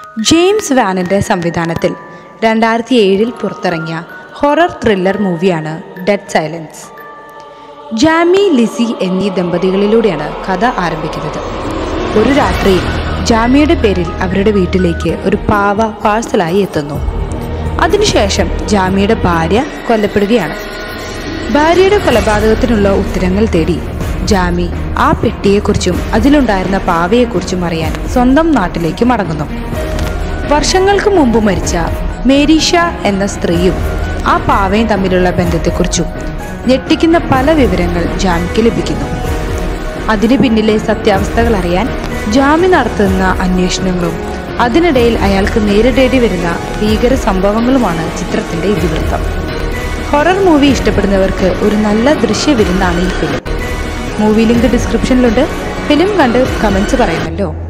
James വാനിൻ്റെ സംവിധാനത്തിൽ രണ്ടായിരത്തി ഏഴിൽ പുറത്തിറങ്ങിയ ഹൊറർ ത്രില്ലർ മൂവിയാണ് ഡെഡ് സൈലൻസ് ജാമി ലിസി എന്നീ ദമ്പതികളിലൂടെയാണ് കഥ ആരംഭിക്കുന്നത് ഒരു രാത്രിയിൽ ജാമിയുടെ പേരിൽ അവരുടെ വീട്ടിലേക്ക് ഒരു പാവ പാഴ്സലായി എത്തുന്നു അതിനുശേഷം ജാമിയുടെ ഭാര്യ കൊല്ലപ്പെടുകയാണ് ഭാര്യയുടെ കൊലപാതകത്തിനുള്ള ഉത്തരങ്ങൾ തേടി ജാമി ആ പെട്ടിയെക്കുറിച്ചും അതിലുണ്ടായിരുന്ന പാവയെക്കുറിച്ചും അറിയാൻ സ്വന്തം നാട്ടിലേക്ക് മടങ്ങുന്നു വർഷങ്ങൾക്ക് മുമ്പ് മരിച്ച മേരീഷ എന്ന സ്ത്രീയും ആ പാവയും തമ്മിലുള്ള ബന്ധത്തെക്കുറിച്ചും ഞെട്ടിക്കുന്ന പല വിവരങ്ങൾ ജാമിക്ക് ലഭിക്കുന്നു അതിനു പിന്നിലെ സത്യാവസ്ഥകൾ അറിയാൻ ജാമി നടത്തുന്ന അന്വേഷണങ്ങളും അതിനിടയിൽ അയാൾക്ക് നേരിടേണ്ടി വരുന്ന ഭീകര സംഭവങ്ങളുമാണ് ചിത്രത്തിന്റെ ഇതിവൃത്തം ഹൊറർ മൂവി ഇഷ്ടപ്പെടുന്നവർക്ക് ഒരു നല്ല ദൃശ്യവിരുന്നാണ് ഈ ഫിലിം മൂവി ലിങ്ക് ഡിസ്ക്രിപ്ഷനിലുണ്ട് ഫിലിം കണ്ട് കമൻസ് പറയുമല്ലോ